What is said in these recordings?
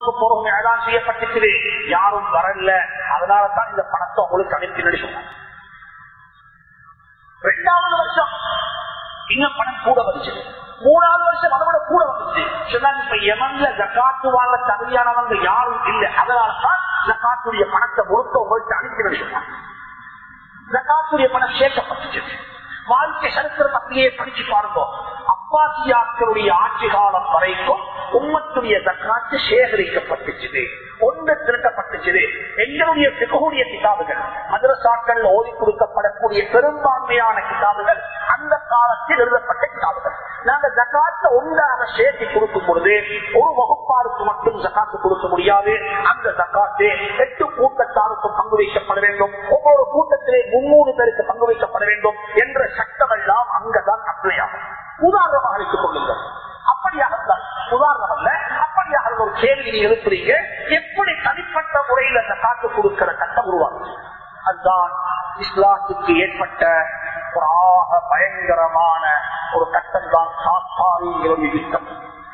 போறவங்க ஏதான் செய்யப்பட்டிருக்குது யாரும் வரல அதனால தான் இந்த பணத்தை உங்களுக்கு அனுப்பி நடிக்கும் ரெண்டாவது வருஷம் இன்னும் பணம் கூட வந்துச்சு மூணாவது வருஷம் அதை விட கூட வந்துச்சு சொன்னாங்க இப்ப எமன்ல ஜக்காத்து வாங்க தகுதியானவங்க யாரும் இல்லை அதனால தான் ஜக்காத்துடைய பணத்தை முழுக்க உங்களுக்கு அனுப்பி நடிக்கும் ஜக்காத்துடைய பணம் சேர்க்கப்பட்டுச்சு வாழ்க்கை சரித்திரம் அப்படியே படிச்சு பாருங்க அப்பாசியாக்களுடைய ஆட்சி காலம் வரைக்கும் உம்மத்துடைய தக்காத்து சேகரிக்கப்பட்டுச்சு ஒன்று திரட்டப்பட்டுச்சு எங்களுடைய பிகவுடைய கிதாபுகள் மதரசாக்கள் ஓதி கொடுக்கப்படக்கூடிய பெரும்பான்மையான கிதாபுகள் அந்த காலத்தில் எழுதப்பட்ட கிதாபுகள் நாங்க ஜக்காத்த ஒன்றாக சேர்த்து கொடுக்கும் பொழுது ஒரு வகுப்பாருக்கு மட்டும் ஜக்காத்து கொடுக்க முடியாது அந்த ஜக்காத்து எட்டு கூட்டத்தாருக்கும் பங்கு வைக்கப்பட வேண்டும் ஒவ்வொரு கூட்டத்திலே முன்னூறு பேருக்கு பங்கு வைக்கப்பட வேண்டும் என்ற சட்டம் எல்லாம் அங்கதான் அப்ளை ஆகும் உதாரணமாக அழைத்துக் கொள்ளுங்கள் அப்படியாக இருந்தால் உதாரணம் அல்ல அப்படியாக ஒரு கேள்வி நீங்க எழுப்புறீங்க எப்படி தனிப்பட்ட முறையில் அந்த காத்து கொடுக்கிற சட்டம் உருவாகுது அதுதான் இஸ்லாத்துக்கு ஏற்பட்ட ஒரு ஆக பயங்கரமான ஒரு கட்டம் தான் சாத்தாரிகளுடைய யுத்தம்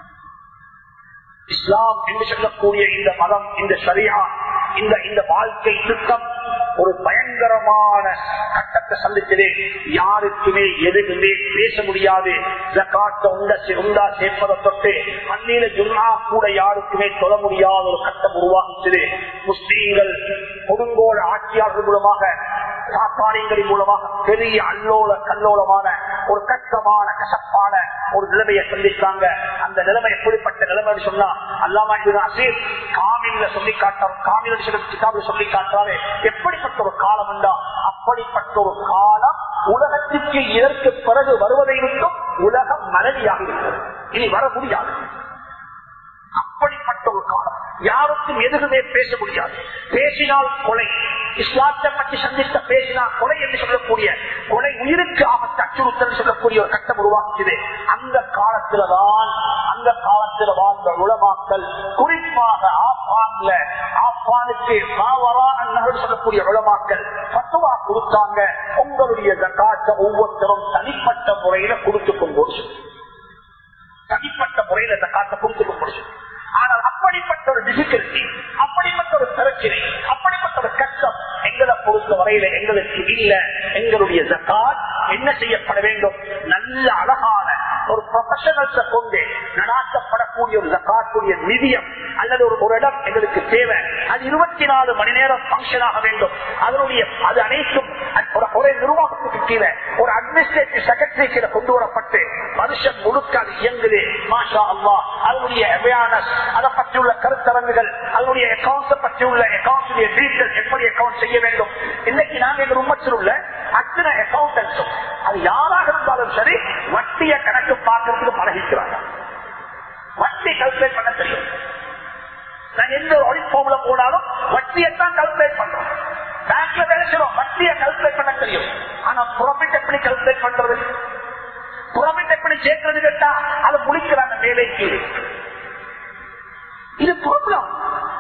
இஸ்லாம் என்று சொல்லக்கூடிய இந்த மதம் இந்த சரியா இந்த இந்த வாழ்க்கை திட்டம் ஒரு பயங்கரமான கட்டத்தை சந்திச்சதே யாருக்குமே எதுவுமே பேச முடியாது ஜக்காத்த உண்ட உண்டா சேர்ப்பதை தொட்டு அந்நில ஜும்மா கூட யாருக்குமே சொல்ல முடியாத ஒரு கட்டம் உருவாகிச்சது முஸ்லீம்கள் கொடுங்கோல ஆட்சியாளர்கள் மூலமாக சாத்தாரியங்களின் மூலமாக பெரிய அல்லோல கல்லோலமான ஒரு கஷ்டமான கசப்பான ஒரு நிலைமையை சந்தித்தாங்க அந்த நிலைமை எப்படிப்பட்ட நிலைமை சொன்னா அல்லாமா அசீர் காமில சொல்லி காட்டார் காமில கிதாபில் சொல்லி காட்டாரு எப்படிப்பட்ட ஒரு காலம் உண்டா அப்படிப்பட்ட ஒரு காலம் உலகத்திற்கு இதற்கு பிறகு வருவதை விட்டும் உலகம் மனதியாக இருக்கிறது இனி வர முடியாது அப்படிப்பட்ட ஒரு காலம் யாருக்கும் எதுவுமே பேச முடியாது பேசினால் கொலை இஸ்லாத்தை பற்றி சந்தித்த பேசினால் கொலை என்று சொல்லக்கூடிய கொலை உயிருக்கு ஆபத்து அச்சுறுத்தல் சொல்லக்கூடிய ஒரு கட்டம் உருவாக்குது அந்த காலத்துலதான் அந்த காலத்தில் வாழ்ந்த உளமாக்கல் குறிப்பாக ஆப்கான்ல ஆப்கானுக்கு மாவரா நகர் சொல்லக்கூடிய உளமாக்கல் பத்துவா கொடுத்தாங்க உங்களுடைய ஜக்காத்த ஒவ்வொருத்தரும் தனிப்பட்ட முறையில கொடுத்துக்கும் போது தனிப்பட்ட முறையில ஜக்காத்த கொடுத்துக்கும் போது ஆனால் அப்படிப்பட்ட ஒரு டிபிகல்டி அப்படிப்பட்ட ஒரு பிரச்சனை அப்படிப்பட்ட ஒரு கஷ்டம் எங்களை பொறுத்த வரையில எங்களுக்கு இல்ல எங்களுடைய ஜக்காத் என்ன செய்யப்பட வேண்டும் நல்ல அழகான ஒரு ப்ரொஃபஷனல்ஸ கொண்டு நடாத்தப்படக்கூடிய ஒரு ஜக்காத்துடைய நிதியம் அல்லது ஒரு ஒரு இடம் எங்களுக்கு தேவை அது இருபத்தி நாலு மணி நேரம் பங்கன் ஆக வேண்டும் அதனுடைய அது அனைத்தும் ஒரே நிர்வாகத்துக்கு கீழே ஒரு அட்மினிஸ்ட்ரேட்டிவ் செக்ரட்டரி கீழே கொண்டு வரப்பட்டு மனுஷன் முழுக்க அது இயங்குது மாஷா அல்லா அதனுடைய அவேர்னஸ் அதை பற்றியுள்ள கருத்தரங்குகள் அதனுடைய அக்கௌண்ட்ஸ் பற்றியுள்ள அக்கௌண்ட்ஸ் டீட்டெயில் எப்படி அக்கௌண்ட் செய்ய வேண்டும் இன்னைக்கு நாங்க எங்க உம்மத்தில் உள்ள அத்தனை அக்கௌண்டன்ஸும் அது யாராக இருந்தாலும் சரி வட்டிய கணக்கு பார்க்கறதுக்கு பழகிக்கிறாங்க வட்டி கல்குலேட் பண்ண தெரியும் நான் எந்த ஆடிட் ஃபார்ம்ல போனாலும் வட்டியத்தான் கல்குலேட் பண்றோம் பேங்க்ல வேலை செய்யறோம் வட்டியை கல்குலேட் பண்ண தெரியும் ஆனா ப்ராஃபிட் எப்படி கல்குலேட் பண்றது ப்ராஃபிட் எப்படி சேர்க்கிறது கேட்டா அதை முடிக்கிறாங்க வேலைக்கு இது ப்ராப்ளம்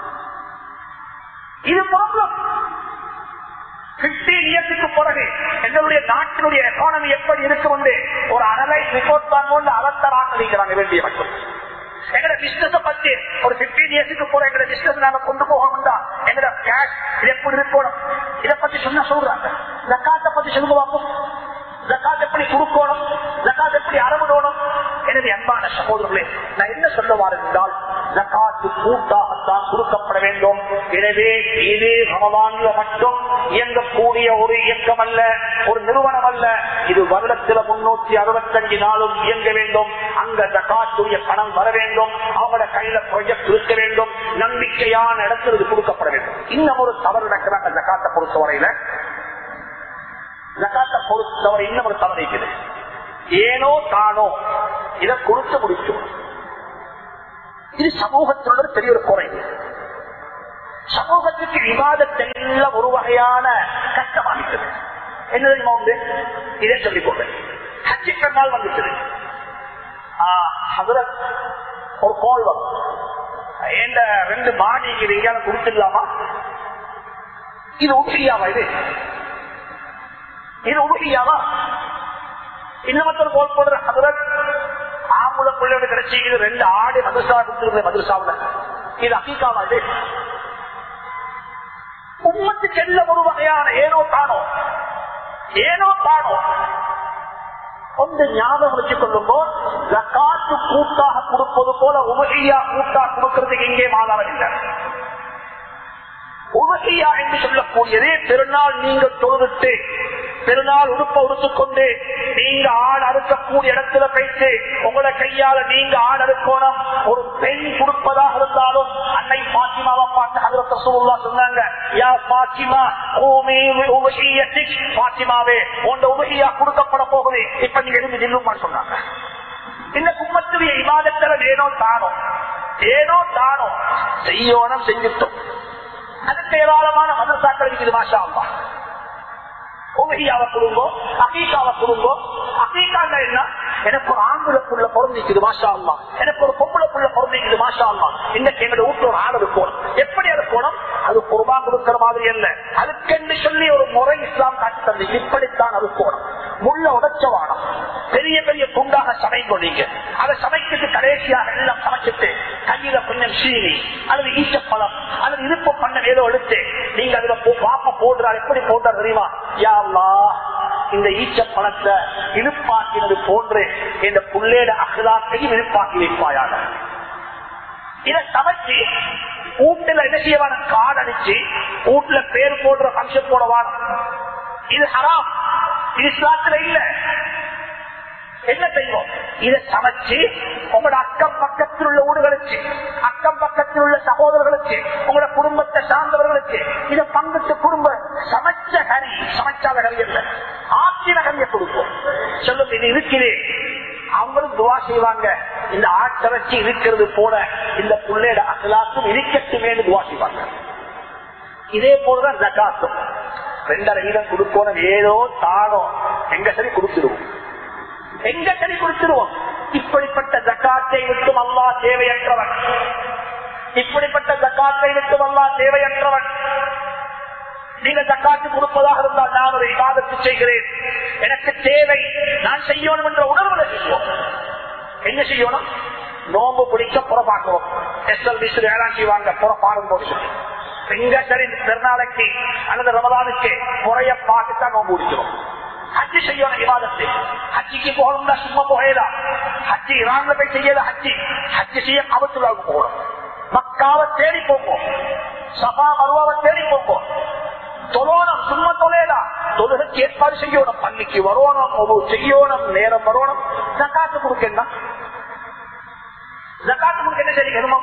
இது ப்ராப்ளம் பிப்டீன் இயர்ஸுக்கு பிறகு எங்களுடைய நாட்டினுடைய எக்கானமி எப்படி இருக்கும் என்று ஒரு அனலைஸ் ரிப்போர்ட் தாங்க அலத்தராக்கிறாங்க வேண்டிய மட்டும் எங்கட பிசினஸ் பத்தி ஒரு பிப்டீன் இயர்ஸுக்கு போற எங்க பிசினஸ் நாங்க கொண்டு போகணும்டா எங்கட கேஷ் இது எப்படி இருக்கணும் இதை பத்தி சொன்ன சொல்றாங்க ஜக்காத்தை பத்தி சொல்லுங்க பார்ப்போம் ஜக்காத் எப்படி கொடுக்கணும் ஜக்காத் எப்படி அறவிடணும் எனவே அன்பான சகோதரர்களே நான் என்ன சொல்ல என்றால் ஜக்காத்து கூட்டாகத்தான் கொடுக்கப்பட வேண்டும் எனவே இது ரமதான்ல மட்டும் இயங்கக்கூடிய ஒரு இயக்கம் அல்ல ஒரு நிறுவனம் அல்ல இது வருடத்துல முன்னூத்தி அறுபத்தஞ்சு நாளும் இயங்க வேண்டும் அங்க ஜக்காத்துடைய பணம் வர வேண்டும் அவங்களோட கையில ப்ரொஜெக்ட் இருக்க வேண்டும் நம்பிக்கையான இடத்துல இது கொடுக்கப்பட வேண்டும் இன்னும் ஒரு தவறு நடக்கிறாங்க ஜக்காத்தை பொறுத்தவரையில ஜக்காத்தை பொறுத்தவரை இன்னும் ஒரு தவறு இருக்குது ஏனோ தானோ இதை கொடுத்து முடிக்கும் இது சமூகத்தில் ஒரு பெரிய ஒரு குறை சமூகத்துக்கு விவாதத்தெல்லாம் ஒரு வகையான கஷ்டமாகிட்டது என்ன தெரியுமா உண்டு இதை சொல்லிக் கொள்றேன் ஹஜ்ஜி பெருநாள் வந்துச்சு ஒரு கோல் வரும் எந்த ரெண்டு மாடிக்கு எங்கேயாவது கொடுத்துடலாமா இது உண்மையாவா இது இது உண்மையாவா இன்னமத்தொரு கோல் போடுற ஹதரத் ஆம்புல பிள்ளையோட கிடைச்சி ரெண்டு ஆடு மதுசா கொடுத்துருந்த மதுசாவில் இது அகீகாவா இது உம்மத்துக்கு எல்லாம் ஒரு வகையான ஏனோ தானோ ஏனோ தானோ கொஞ்ச ஞாபகம் வச்சுக் கொள்ளும்போ ஜக்காத்து கூட்டாக கொடுப்பது போல உபகையா கூட்டா கொடுக்கறதுக்கு எங்கே ஆதாரம் இல்லை உபகையா என்று சொல்லக்கூடியது பெருநாள் நீங்கள் தொழுவிட்டு பெருநாள் உடுப்ப உடுத்துக்கொண்டு நீங்க ஆள் அறுக்கக்கூடிய இடத்துல போயிட்டு உங்களோட கையால நீங்க ஆள் அறுக்கணும் ஒரு பெண் கொடுப்பதாக இருந்தாலும் அன்னை பாத்திமாவை பார்த்து ஹதரத் ரசூலுல்லா சொன்னாங்க யா பாத்திமா கூமி உபகியத்திக் பாத்திமாவே உண்ட உபகியா கொடுக்கப்பட போகுது இப்ப நீங்க எழுந்து நில்லுமா சொன்னாங்க இந்த கும்மத்துடைய இவாதத்தில் ஏனோ தானோ ஏனோ தானோ செய்யோனம் செஞ்சுட்டோம் அதுக்கு ஏராளமான மதசாக்கள் இருக்குது மாஷா அல்லா உபகியாவை கொடுங்கோ அகீகாவை கொடுங்கோ அகீகாண்டா என்ன எனக்கு ஒரு ஆம்பளை புள்ள பிறந்திக்குது மாஷா அல்லா எனக்கு ஒரு பொம்பளை புள்ள பிறந்திக்குது மாஷா அல்லா இன்னைக்கு எங்க வீட்டுல ஒரு ஆடு இருக்கணும் எப்படி இருக்கணும் அது குருபா கொடுக்கிற மாதிரி அல்ல அதுக்கென்று சொல்லி ஒரு முறை இஸ்லாம் காட்டி தந்து இப்படித்தான் அது போகணும் முள்ள உடைச்சவானம் பெரிய பெரிய துண்டாக சமைக்கும் நீங்க அதை சமைக்கிறது கடைசியாக எல்லாம் சமைச்சிட்டு கையில கொஞ்சம் சீனி அல்லது ஈச்சப்பழம் அல்லது இருப்பு பண்ண ஏதோ எடுத்து நீங்க அதுல போ- பாப்ப போடுறாரு எப்படி போடுறாரு தெரியுமா யா அல்லாஹ், இந்த ஈச்ச பழத்தை இழுப்பாக்கினது போன்று இந்த புள்ளேட அகலாக்கையும் இழுப்பாக்கி வைப்பாயாக இதை சமைச்சு வீட்டுல என்ன செய்யவான கார்டு அடிச்சு வீட்டுல பேர் போடுற ஃபங்க்ஷன் போடவான் இது ஹராம் இது இஸ்லாத்துல இல்ல என்ன செய்வோம் இதை சமைச்சு உங்களோட அக்கம் பக்கத்தில் உள்ள ஊடுகளுக்கு அக்கம் பக்கத்தில் உள்ள சகோதரர்களுக்கு உங்களோட குடும்பத்தை சார்ந்தவர்களுக்கு இதை பங்கிட்டு குடும்ப சமைச்ச கறி சமைச்சாத கறி அல்ல ஆக்கின கறியை கொடுப்போம் சொல்லுங்க இது இருக்கிறேன் அவங்களும் துவா செய்வாங்க இந்த ஆட்டரட்சி இருக்கிறது போல இந்த புள்ளையோட அகலாத்தும் இருக்கட்டுமே துவா செய்வாங்க இதே போலதான் ஜக்காத்தும் ரெண்டரை வீதம் கொடுக்கணும் ஏதோ தானோ எங்க சரி கொடுத்துடுவோம் எங்க சரி கொடுத்துருவோம் இப்படிப்பட்ட ஜக்காத்தை விட்டும் அல்லா தேவையற்றவன் இப்படிப்பட்ட ஜக்காத்தை விட்டும் அல்லா தேவையற்றவன் நீங்க ஜக்காத்து கொடுப்பதாக இருந்தால் நான் ஒரு இபாதத்து செய்கிறேன் எனக்கு தேவை நான் செய்யணும் என்ற உணர்வுல செய்வோம் என்ன செய்யணும் நோம்பு பிடிக்க புறப்பாக்குவோம் எஸ்எல்பி வேளாண் செய்வாங்க புறப்பாடும் போது சொல்லி எங்க சரி பெருநாளைக்கு அல்லது ரமதானுக்கு முறைய பார்த்துதான் நோம்பு பிடிக்கிறோம் ஹஜ்ஜி செய்யணும் விவாதத்தை ஹஜ்ஜிக்கு போகணும்னா சும்மா போகலாம் ஹஜ்ஜி இரான்ல போய் செய்யல ஹஜ்ஜி ஹஜ்ஜி செய்ய கபத்துலாவுக்கு போகணும் மக்காவை தேடி போவோம் சபா மருவாவை தேடி போவோம் தொழோனம் சும்மா தொலையலாம் தொழுகைக்கு ஏற்பாடு செய்யணும் பள்ளிக்கு வரணும் ஒவ்வொரு செய்யணும் நேரம் வரணும் ஜக்காத்து கொடுக்கா ஜக்காத்து கொடுக்க என்ன செய்யணும்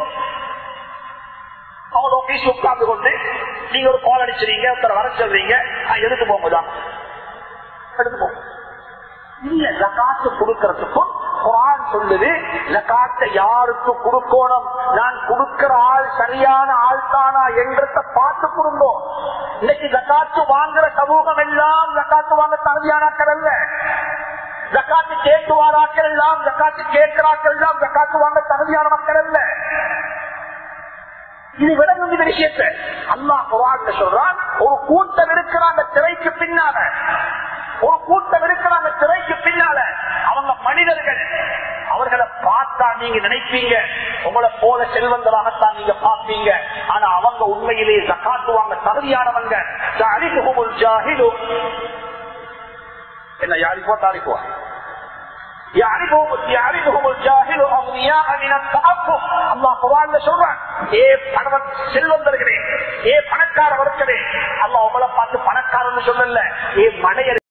அவங்க ஆபீஸ் உட்கார்ந்து கொண்டு நீங்க ஒரு கால் அடிச்சிருங்க ஒருத்தர் வர சொல்றீங்க "ஆ, எடுத்து போகுதான் எடுத்து போங்க இல்ல ஜக்காத்து கொடுக்கறதுக்கும் குரான் சொல்லுது ஜக்காத்தை யாருக்கு கொடுக்கணும் நான் கொடுக்கிற ஆள் சரியான ஆள் தானா என்றத பார்த்து கொடுங்கோம் இன்னைக்கு ஜக்காத்து வாங்குற சமூகம் எல்லாம் ஜக்காத்து வாங்க தகுதியானாக்கள் அல்ல ஜக்காத்து கேட்டு வாராக்கள் எல்லாம் ஜக்காத்து கேட்கிறாக்கள் எல்லாம் ஜக்காத்து வாங்க தகுதியான மக்கள் அல்ல இது விளங்கும் இந்த விஷயத்தை அல்லாஹ் குரான் சொல்றான் ஒரு கூட்டம் இருக்கிற அந்த திரைக்கு பின்னால ஒரு கூட்டம் இருக்கிற அந்த திரைக்கு பின்னால அவங்க மனிதர்கள் அவர்களை பார்த்தா நீங்க நினைப்பீங்க உங்களை போல செல்வந்தராகத்தான் நீங்க பார்ப்பீங்க ஆனா அவங்க உண்மையிலே ஜக்காத்துவாங்க தகுதியானவங்க அறிமுகமுல் ஜாஹிலு என்ன யாருக்கோ தாரிக்குவா يعرفهم يعرفهم الجاهل اغنياء من التعفف الله قرآن சொல்றான் ஏ பணவன் செல்வந்தர்களே ஏ பணக்கார வர்க்கமே அல்லாஹ் உங்களை பார்த்து பணக்காரன்னு சொல்லல ஏ மனையர்